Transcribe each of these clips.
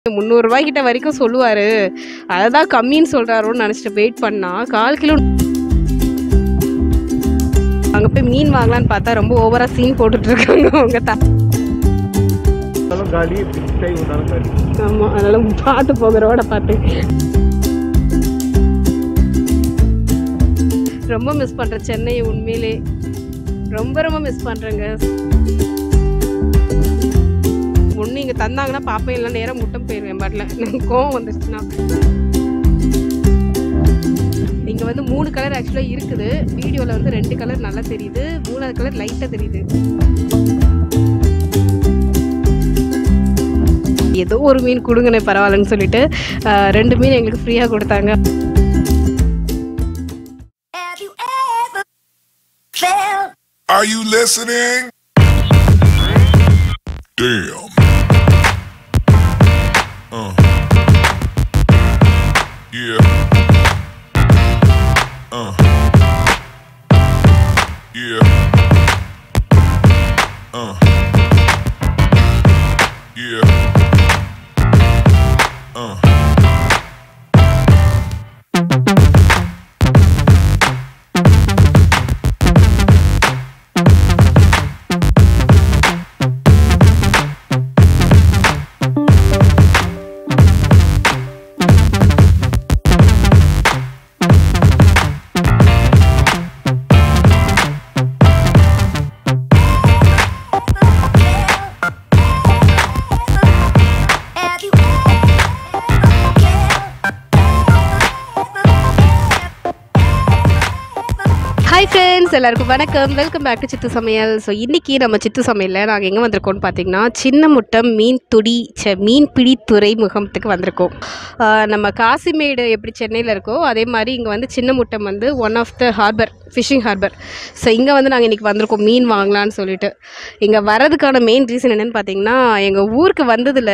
முந்நூறுரூவா கிட்ட வரைக்கும் சொல்லுவாரு அததான் கம்மின்னு சொல்றாரோன்னு நினச்சிட்டு வெயிட் பண்ணா கால் கிலோ அங்கே போய் மீன் வாங்கலான்னு பார்த்தா ரொம்ப ஓவரா சீன் போட்டுட்டு இருக்காங்க அவங்க தா இருந்தாலும் காலி பிக் டைம் இருந்தாலும் காலி ஆமா அதனால பார்த்து போக ரோட பார்த்து ரொம்ப மிஸ் பண்றேன் சென்னையை உண்மையிலே ரொம்ப ரொம்ப மிஸ் பண்றேங்க ஒன்று இங்கே தந்தாங்கன்னா பாப்பேன் இல்லை நேரம் முட்டம் போயிடுவேன் பாட்டில் எனக்கு கோவம் வந்துருச்சுன்னா இங்கே வந்து மூணு கலர் ஆக்சுவலாக இருக்குது வீடியோவில் வந்து ரெண்டு கலர் நல்லா தெரியுது மூணாவது கலர் லைட்டாக தெரியுது ஏதோ ஒரு மீன் கொடுங்கண்ணே பரவாயில்லன்னு சொல்லிட்டு ஆஹ், ரெண்டு மீன் எங்களுக்கு ஃப்ரீயாக கொடுத்தாங்க Have you ever felt Are you listening? Damn. Uh. Yeah. Uh. Yeah. Uh. Yeah. Uh. Have you hi friends எல்லாருக்கும் வணக்கம் வெல்கம் பேக் டு சித்து சமையல் ஸோ இன்றைக்கி நம்ம சித்து சமையலில் நாங்கள் எங்கே வந்திருக்கோம்னு பார்த்தீங்கன்னா சின்ன முட்டம் மீன் துடி ச மீன் பிடி துறைமுகத்துக்கு வந்திருக்கோம் ஆஹ் நம்ம காசிமேடு எப்படி சென்னையில் இருக்கோ அதே மாதிரி இங்கே வந்து சின்ன முட்டம் வந்து one of the harbour fishing harbour so இங்கே வந்து நாங்கள் இன்றைக்கி வந்திருக்கோம் மீன் வாங்கலான்னு சொல்லிட்டு இங்கே வரதுக்கான மெயின் ரீசன் என்னென்னு பார்த்தீங்கன்னா எங்கள் ஊருக்கு வந்ததில்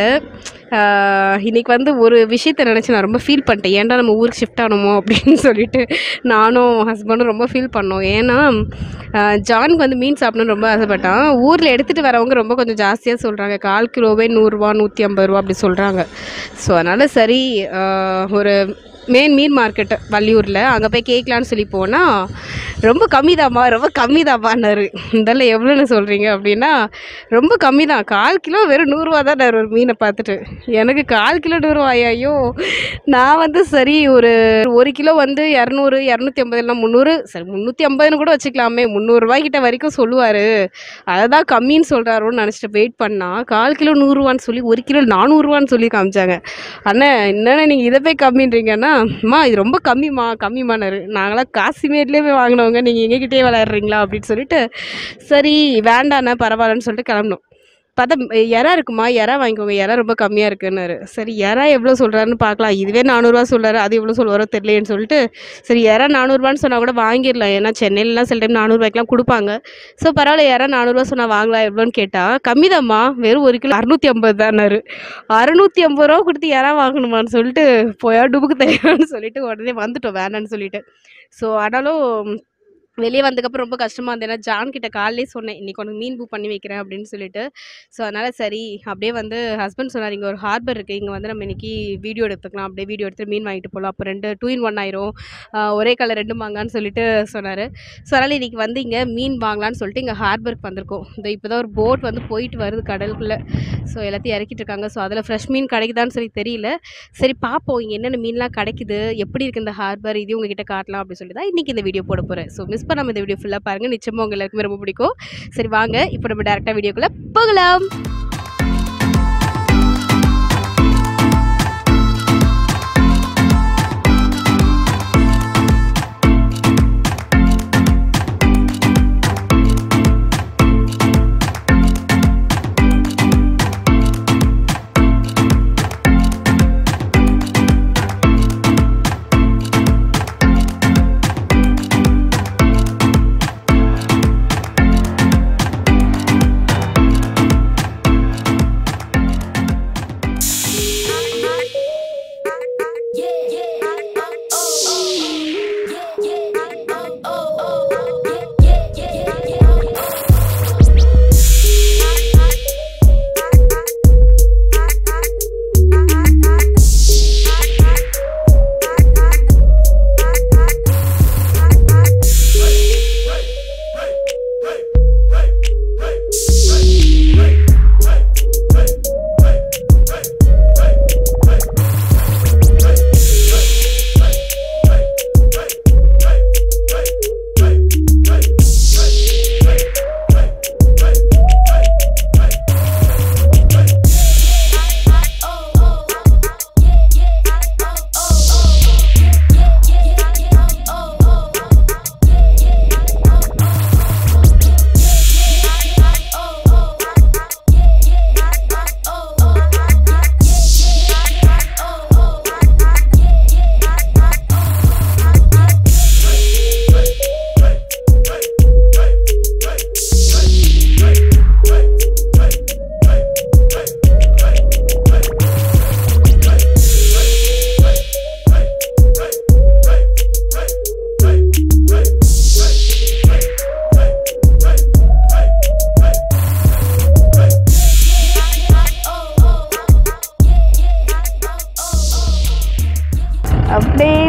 இன்றைக்கி வந்து ஒரு விஷயத்தை நினச்சி நான் ரொம்ப ஃபீல் பண்ணிட்டேன் ஏன்டா நம்ம ஊருக்கு ஷிஃப்ட் ஆகணுமோ அப்படின்னு சொல்லிட்டு நானும் ஹஸ்பண்டும் ரொம்ப ஃபீல் பண்ணோம் ஏன்னா ஆஹ் ஜானுக்கு வந்து மீன் சாப்பிடணும்னு ரொம்ப ஆசைப்பட்டான் ஊரில் எடுத்துகிட்டு வரவங்க ரொம்ப கொஞ்சம் ஜாஸ்தியாக சொல்கிறாங்க கால் கிலோவே நூறுரூவா நூற்றி ஐம்பது ரூபா அப்படி சொல்கிறாங்க ஸோ அதனால் சரி ஆஹ் ஒரு மெயின் மீன் மார்க்கெட்டு வள்ளியூரில் அங்கே போய் கேட்கலான்னு சொல்லி போனால் ரொம்ப கம்மி தாம்மா ரொம்ப கம்மி தாம்மான்னாரு இதெல்லாம் எவ்வளோன்னு சொல்கிறீங்க அப்படின்னா ரொம்ப கம்மி தான் கால் கிலோ வெறும் நூறுரூவா தான் ஒரு மீனை பார்த்துட்டு எனக்கு கால் கிலோ நூறுரூவாயா ஐயோ நான் வந்து சரி ஒரு ஒரு கிலோ வந்து இரநூறு இரநூத்தி ஐம்பது இல்லை முந்நூறு சரி முந்நூற்றி ஐம்பதுன்னு கூட வச்சுக்கலாமே முந்நூறுரூவா கிட்ட வரைக்கும் சொல்லுவார் அதை தான் கம்மின்னு சொல்கிறாரோன்னு நினச்சிட்டு வெயிட் பண்ணால் கால் கிலோ நூறுரூவான்னு சொல்லி ஒரு கிலோ நானூறுரூவான்னு சொல்லி காமிச்சாங்க அண்ணா என்னண்ணே நீங்கள் இதை போய் கம்மின்றீங்கன்னா அம்மா இது ரொம்ப கம்மிம்மா கம்மிமானாரு நாங்களாம் காசிமேட்லேயே போய் வாங்கினவங்க நீங்கள் எங்ககிட்டயே விளையாடுறீங்களா அப்படின்னு சொல்லிட்டு சரி வேண்டாண்ணா பரவாயில்லன்னு சொல்லிட்டு கிளம்பணும் பார்த்தா இறா இருக்குமா இறா வாங்கிக்கோங்க இறா ரொம்ப கம்மியாக இருக்குன்னாரு சரி இறா எவ்வளோ சொல்கிறாருன்னு பார்க்கலாம் இதுவே நானூறுரூவா சொல்கிறாரு அது எவ்வளோ சொல்லுவாரோ தெரியலேன்னு சொல்லிட்டு சரி இறா நானூறுரூவான்னு சொன்னால் கூட வாங்கிடலாம் ஏன்னா சென்னையிலலாம் சில டைம் நானூறுபாய்க்குலாம் கொடுப்பாங்க ஸோ பரவாயில்ல இறா நானூறுரூவா சொன்னால் வாங்கலாம் எவ்வளோன்னு கேட்டால் கம்மி தாம்மா வெறும் ஒரு கிலோ அறுநூற்றி ஐம்பது தான்னாரு அறுநூற்றி ஐம்பது ரூபா கொடுத்து யாரா வாங்கணுமான்னு சொல்லிட்டு போயா டுபுக்கு தயான்னு சொல்லிட்டு உடனே வந்துட்டோம் வேண்டான்னு சொல்லிட்டு ஸோ ஆனாலும் வெளியே வந்ததுக்கப்புறம் ரொம்ப கஷ்டமாக இருந்தது ஏன்னா ஜான் கிட்ட காலையிலே சொன்னேன் இன்னைக்கு உனக்கு மீன் புக் பண்ணி வைக்கிறேன் அப்படின்னு சொல்லிட்டு ஸோ அதனால் சரி அப்படியே வந்து ஹஸ்பண்ட் சொன்னார் இங்கே ஒரு ஹார்பர் இருக்குது இங்கே வந்து நம்ம இன்னைக்கு வீடியோ எடுத்துக்கலாம் அப்படியே வீடியோ எடுத்து மீன் வாங்கிட்டு போகலாம் அப்போ ரெண்டு டூ இன் ஒன் ஆயிரும் ஆஹ் ஒரே கலர் ரெண்டும் வாங்கன்னு சொல்லிட்டு சொன்னார் ஸோ அதனால் இன்றைக்கி வந்து இங்கே மீன் வாங்கலான்னு சொல்லிட்டு இங்கே ஹார்பருக்கு வந்திருக்கோம் இந்த இப்போ தான் ஒரு போட் வந்து போயிட்டு வருது கடலுக்குள்ளே ஸோ எல்லாத்தையும் இறக்கிட்டு இருக்காங்க ஸோ அதில் ஃப்ரெஷ் மீன் கிடைக்குதான்னு சொல்லி தெரியல சரி பார்ப்போம் இங்கே என்னென்ன மீன்லாம் கிடைக்குது எப்படி இருக்குது இந்த ஹார்பர் இது உங்ககிட்ட காட்டலாம் அப்படின்னு சொல்லி தான் இன்றைக்கி இந்த வீடியோ போட போகிறேன் ஸோ மிஸ் பண்ணாம இந்த வீடியோ ஃபுல்லாக பாருங்கள் நிச்சயமாக உங்க எல்லாருக்குமே ரொம்ப பிடிக்கும் சரி வாங்க இப்போ நம்ம டேரெக்டாக வீடியோக்குள்ளே போகலாம்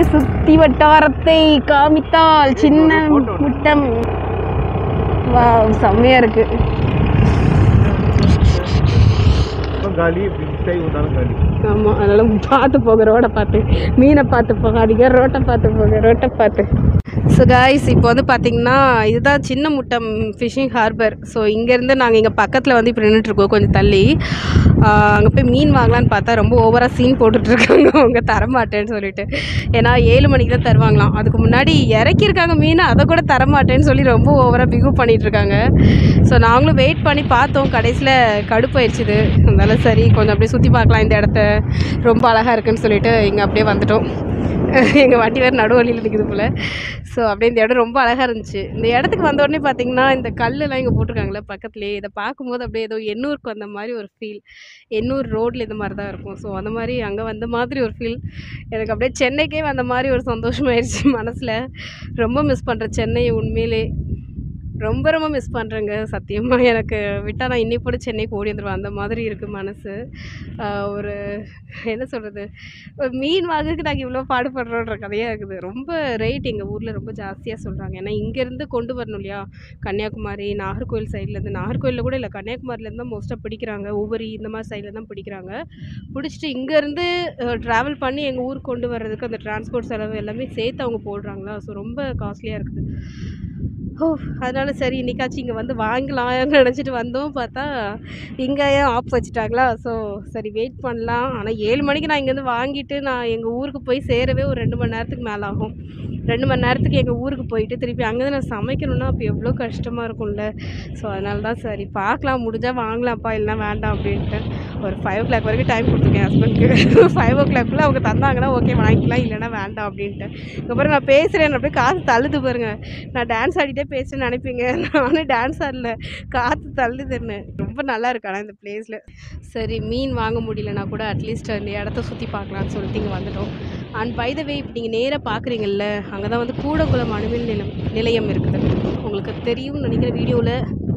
சுத்தி வட்டாரத்தை காமித்தால் சின்ன முட்டம் வா செம்மையா இருக்கு காலி பிக் சைஸ் உண்டாலும் காலி ஆமாம் அதனால பார்த்து போக ரோட்டை பார்த்து மீனை பார்த்து போகாதீங்க ரோட்டை பார்த்து போக ரோட்டை பார்த்து ஸோ காய்ஸ் இப்போ வந்து பார்த்தீங்கன்னா இதுதான் சின்ன முட்டம் ஃபிஷிங் ஹார்பர் ஸோ இங்கேருந்து நாங்கள் இங்கே பக்கத்தில் வந்து இப்போ நின்றுட்டுருக்கோம் கொஞ்சம் தள்ளி அங்கே போய் மீன் வாங்கலான்னு பார்த்தா ரொம்ப ஓவராக சீன் போட்டுட்ருக்காங்க அவங்க தரமாட்டேன்னு சொல்லிட்டு ஏன்னா ஏழு மணிக்கு தான் தருவாங்களாம் அதுக்கு முன்னாடி இறக்கியிருக்காங்க மீன் அதை கூட தரமாட்டேன்னு சொல்லி ரொம்ப ஓவராக பிகு பண்ணிகிட்ருக்காங்க ஸோ நாங்களும் வெயிட் பண்ணி பார்த்தோம் கடைசியில் கடுப்பாயிடுச்சுது அதனால சரி கொஞ்சம் அப்படியே சுற்றி பார்க்கலாம் இந்த இடத்த ரொம்ப அழகாக இருக்குன்னு சொல்லிட்டு இங்கே அப்படியே வந்துட்டோம் எங்கள் வண்டி வேறு நடுவழியில் நிற்குது போல் ஸோ அப்படியே இந்த இடம் ரொம்ப அழகாக இருந்துச்சு இந்த இடத்துக்கு வந்த உடனே பார்த்தீங்கன்னா இந்த கல்லெல்லாம் இங்கே போட்டிருக்காங்களே பக்கத்துலேயே இதை பார்க்கும்போது அப்படியே ஏதோ எண்ணூருக்கு வந்த மாதிரி ஒரு ஃபீல் எண்ணூர் ரோட்டில் இந்த மாதிரி தான் இருக்கும் ஸோ அந்த மாதிரி அங்கே வந்த மாதிரி ஒரு ஃபீல் எனக்கு அப்படியே சென்னைக்கே வந்த மாதிரி ஒரு சந்தோஷமாயிருச்சு மனசில் ரொம்ப மிஸ் பண்ணுறேன் சென்னையை உண்மையிலே ரொம்ப ரொம்ப மிஸ் பண்ணுறேங்க சத்தியமாக எனக்கு விட்டால் நான் இன்னைக்கு கூட சென்னைக்கு ஓடி வந்துடுவேன் அந்த மாதிரி இருக்குது மனசு ஆஹ் ஒரு என்ன சொல்கிறது ஒரு மீன் வாங்குறதுக்கு நாங்கள் இவ்வளோ பாடுபடுறோன்ற கதையாக இருக்குது ரொம்ப ரேட் எங்கள் ஊரில் ரொம்ப ஜாஸ்தியாக சொல்கிறாங்க ஏன்னா இங்கேருந்து கொண்டு வரணும் இல்லையா கன்னியாகுமரி நாகர்கோவில் சைட்லேருந்து நாகர்கோவிலில் கூட இல்லை கன்னியாகுமரியிலேருந்து தான் மோஸ்ட்டாக பிடிக்கிறாங்க ஒவ்வொரு இந்த மாதிரி சைடில் தான் பிடிக்கிறாங்க பிடிச்சிட்டு இங்கேருந்து ட்ராவல் பண்ணி எங்கள் ஊருக்கு கொண்டு வர்றதுக்கு அந்த டிரான்ஸ்போர்ட் செலவு எல்லாமே சேர்த்து அவங்க போடுறாங்களா ஸோ ரொம்ப காஸ்ட்லியாக இருக்குது ஓ அதனால சரி இன்னைக்காச்சும் இங்கே வந்து வாங்கலாம்னு நினச்சிட்டு வந்தோம் பார்த்தா இங்கேயும் ஆஃப் வச்சுட்டாங்களா ஸோ சரி வெயிட் பண்ணலாம் ஆனால் ஏழு மணிக்கு நான் இங்கேருந்து வாங்கிட்டு நான் எங்கள் ஊருக்கு போய் சேரவே ஒரு ரெண்டு மணி நேரத்துக்கு மேலே ஆகும் ரெண்டு மணி நேரத்துக்கு எங்கள் ஊருக்கு போயிட்டு திருப்பி அங்கேருந்து நான் சமைக்கணும்னா அப்போ எவ்வளோ கஷ்டமாக இருக்கும்ல ஸோ அதனால தான் சரி பார்க்கலாம் முடிஞ்சால் வாங்கலாம்ப்பா இல்லைனா வேண்டாம் அப்படின்ட்டு ஒரு ஃபைவ் ஓ கிளாக் வரைக்கும் டைம் கொடுத்துருக்கேன் ஹஸ்பண்ட்க்கு ஃபைவ் ஓ கிளாக்குள்ளே அவங்க தந்தாங்கன்னா ஓகே வாங்கிக்கலாம் இல்லைனா வேண்டாம் அப்படின்ட்டு அப்புறம் நான் பேசுகிறேன் அப்படியே காசு தள்ளுது பாருங்க நான் டான்ஸ் ஆடிட்டே பேசுகிறேன்னு நினைப்பீங்க நானும் டான்ஸ் ஆடல காற்று தள்ளுதுன்னு ரொம்ப நல்லா இருக்கு ஆனால் இந்த பிளேஸில் சரி மீன் வாங்க முடியலனா கூட அட்லீஸ்ட் அந்த இடத்த சுற்றி பார்க்கலான்னு சொல்லிட்டு இங்கே வந்துட்டோம் அண்ட் பை த வே இப்போ நீங்கள் நேராக பார்க்குறீங்கல்ல அங்கே தான் வந்து கூடங்குளம் அணுமின் நிலம் நிலையம் இருக்குது உங்களுக்கு தெரியும்னு நினைக்கிற வீடியோவில்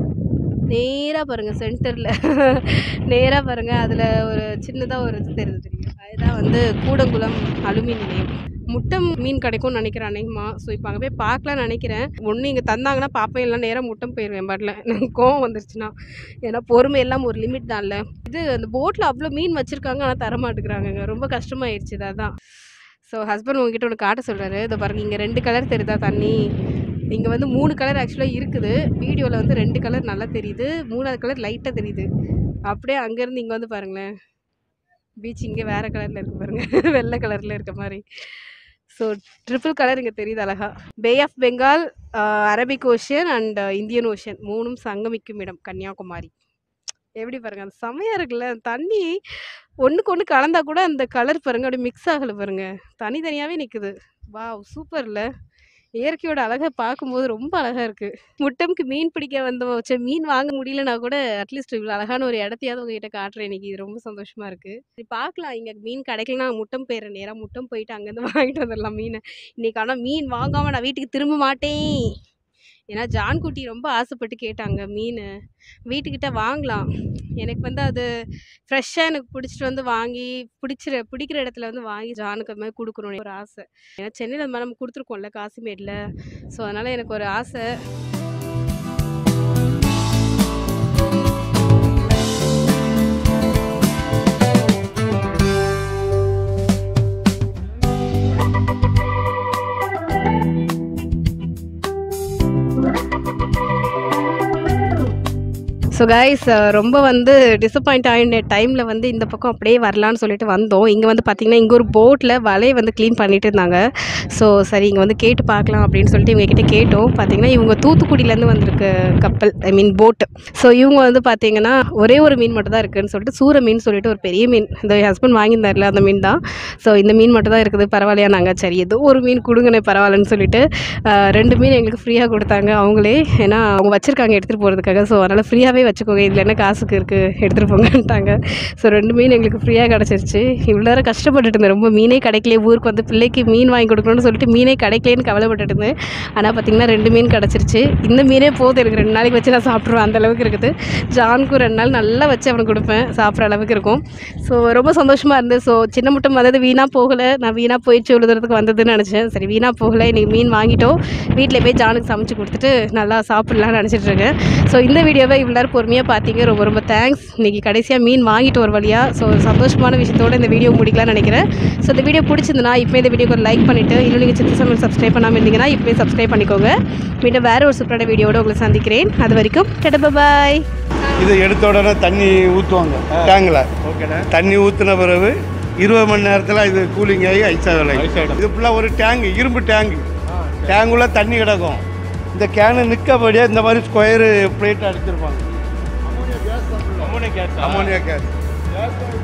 நேராக பாருங்கள் சென்டரில் நேராக பாருங்கள் அதில் ஒரு சின்னதாக ஒரு இது தெரியுது தெரியும் அதுதான் வந்து கூடங்குளம் அலுமின் நிலையம் முட்டை மீன் கிடைக்கும்னு நினைக்கிறேன் அநேகமாக ஸோ இப்போ அங்கே போய் பார்க்கலாம்னு நினைக்கிறேன் ஒன்று இங்கே தந்தாங்கன்னா பார்ப்பேன் இல்லை நேராக முட்டம் போயிடுவேன் பாட்டில் எனக்கு கோவம் வந்துருச்சுன்னா ஏன்னா பொறுமை எல்லாம் ஒரு லிமிட் தான்ல இது அந்த போட்டில் அவ்வளோ மீன் வச்சுருக்காங்க ஆனால் தர மாட்டேங்கிறாங்கங்க ரொம்ப கஷ்டமாயிருச்சு அதான் ஸோ ஹஸ்பண்ட் உங்ககிட்ட ஒன்று காட்ட சொல்கிறாரு இதை பாருங்க இங்கே ரெண்டு கலர் தெரியுதா தண்ணி இங்கே வந்து மூணு கலர் ஆக்சுவலாக இருக்குது வீடியோவில் வந்து ரெண்டு கலர் நல்லா தெரியுது மூணாவது கலர் லைட்டாக தெரியுது அப்படியே அங்கேருந்து இங்கே வந்து பாருங்களேன் பீச் இங்கே வேறு கலரில் இருக்கு பாருங்க வெள்ளை கலரில் இருக்க மாதிரி ஸோ ட்ரிபிள் கலர் இங்கே தெரியுது அழகா bay of Bengal Arabic ocean and Indian ocean மூணும் சங்கமிக்கும் இடம் கன்னியாகுமரி எப்படி பாருங்க அந்த செமையாக இருக்குல்ல தண்ணி ஒன்றுக்கு ஒன்று கலந்தா கூட அந்த கலர் பாருங்க அப்படியே மிக்ஸ் ஆகலை பாருங்க தனித்தனியாகவே நிற்குது வாவ் சூப்பர்ல இயற்கையோட அழகை பார்க்கும்போது ரொம்ப அழகாக இருக்குது முட்டம்க்கு மீன் பிடிக்க வந்தோம் சரி மீன் வாங்க முடியலனா கூட அட்லீஸ்ட் இவ்வளோ அழகான ஒரு இடத்தையாவது உங்ககிட்ட காட்டுறேன் இன்னைக்கு இது ரொம்ப சந்தோஷமாக இருக்குது சரி பார்க்கலாம் இங்கே மீன் கிடைக்கலனா முட்டம் போயிடுறேன் நேராக முட்டம் போயிட்டு அங்கேருந்து வாங்கிட்டு வந்துடலாம் மீனை இன்னைக்கு ஆனால் மீன் வாங்காமல் நான் வீட்டுக்கு திரும்ப மாட்டேன் ஏன்னா ஜான்குட்டி ரொம்ப ஆசைப்பட்டு கேட்டாங்க மீன் வீட்டுக்கிட்ட வாங்கலாம் எனக்கு வந்து அது ஃப்ரெஷ்ஷாக எனக்கு பிடிச்சிட்டு வந்து வாங்கி பிடிச்சிற பிடிக்கிற இடத்துல வந்து வாங்கி ஜானுக்கு அது மாதிரி கொடுக்கணும்னு ஒரு ஆசை ஏன்னா சென்னையில் அது மாதிரி நம்ம கொடுத்துருக்கோம்ல காசிமேடில் ஸோ அதனால் எனக்கு ஒரு ஆசை ஸோ கைஸ் ரொம்ப வந்து டிசப்பாயிண்ட் ஆகின டைமில் வந்து இந்த பக்கம் அப்படியே வரலான்னு சொல்லிட்டு வந்தோம் இங்கே வந்து பார்த்திங்கன்னா இங்கே ஒரு போட்டில் வலையை வந்து க்ளீன் பண்ணிட்டு இருந்தாங்க ஸோ சரி இங்கே வந்து கேட்டு பார்க்கலாம் அப்படின்னு சொல்லிட்டு இவங்க கிட்ட கேட்டோம் பார்த்தீங்கன்னா இவங்க தூத்துக்குடியிலேருந்து வந்திருக்கு கப்பல் ஐ மீன் போட்டு ஸோ இவங்க வந்து பார்த்தீங்கன்னா ஒரே ஒரு மீன் மட்டும் தான் இருக்குதுன்னு சொல்லிட்டு சூர மீன் சொல்லிட்டு ஒரு பெரிய மீன் இந்த ஹஸ்பண்ட் வாங்கியிருந்தார்ல அந்த மீன் தான் ஸோ இந்த மீன் மட்டும் தான் இருக்குது பரவாயில்லையா நாங்கள் சரி ஏதோ ஒரு மீன் கொடுங்கண்ணே பரவாயில்லன்னு சொல்லிட்டு ஆஹ், ரெண்டு மீன் எங்களுக்கு ஃப்ரீயாக கொடுத்தாங்க அவங்களே ஏன்னா அவங்க வச்சுருக்காங்க எடுத்துகிட்டு போகிறதுக்காக ஸோ அதனால் ஃப்ரீயாகவே வச்சுக்கோங்க இதில் என்ன காசுக்கு இருக்குது எடுத்துகிட்டு போங்கன்ட்டாங்க ஸோ ரெண்டு மீன் எங்களுக்கு ஃப்ரீயாக கிடச்சிருச்சு இவ்வளோ நேரம் கஷ்டப்பட்டுட்டு இருந்தேன் ரொம்ப மீனே கிடைக்கலையே ஊருக்கு வந்து பிள்ளைக்கு மீன் வாங்கி கொடுக்கணும்னு சொல்லிட்டு மீனே கிடைக்கலேன்னு கவலைப்பட்டுட்டு இருந்தேன் ஆனால் பார்த்தீங்கன்னா ரெண்டு மீன் கிடச்சிருச்சு இந்த மீனே போதும் எனக்கு ரெண்டு நாளைக்கு வச்சு நான் சாப்பிட்ருவேன் அந்த அளவுக்கு இருக்குது ஜானுக்கும் ரெண்டு நாள் நல்லா வச்சு அவனுக்கு கொடுப்பேன் சாப்பிட்ற அளவுக்கு இருக்கும் ஸோ ரொம்ப சந்தோஷமாக இருந்தது ஸோ சின்ன முட்டம் அதாவது வீணாக போகலை நான் வீணாக போயிடுச்சு இவ்வளோ தூரத்துக்கு வந்ததுன்னு நினச்சேன் சரி வீணாக போகலை இன்றைக்கி மீன் வாங்கிட்டோம் வீட்டில் போய் ஜானுக்கு சமைச்சு கொடுத்துட்டு நல்லா சாப்பிட்லான்னு நினச்சிட்டு இருக்கேன் ஸோ இந்த வீடியோவை இவ்வளோ நேரம் பொறுமையாக பார்த்தீங்க ரொம்ப ரொம்ப தேங்க்ஸ் இன்றைக்கி கடைசியாக மீன் வாங்கிட்டு ஒரு வழியாக ஸோ சந்தோஷமான விஷயத்தோட இந்த வீடியோ முடிக்கலாம்னு நினைக்கிறேன் ஸோ இந்த வீடியோ பிடிச்சிருந்தனா இப்போ இந்த வீடியோக்கு ஒரு லைக் பண்ணிவிட்டு இன்னும் நீங்கள் சித்து சமையல் சப்ஸ்கிரைப் பண்ணாமல் இருந்தீங்கன்னா இப்போயே சப்ஸ்கிரைப் பண்ணிக்கோங்க மீண்டும் வேறு ஒரு சூப்பரான வீடியோட உங்களை சந்திக்கிறேன் அது வரைக்கும் டெட பாய் இது எடுத்த உடனே தண்ணி ஊற்றுவாங்க டேங்கில் ஓகேண்ணே தண்ணி ஊற்றின பிறகு இருபது மணி நேரத்தில் இது கூலிங் ஆகி ஐஸாக விலை Ice ஆயிடும். இது ஃபுல்லாக ஒரு டேங்க் இரும்பு டேங்க் டேங்குள்ள தண்ணி கிடக்கும் இந்த கேனு நிற்கபடியே இந்த மாதிரி ஸ்கொயரு பிளேட் அடிச்சிருப்பாங்க அமோனியா கேஸ் அமோனியா கேஸ்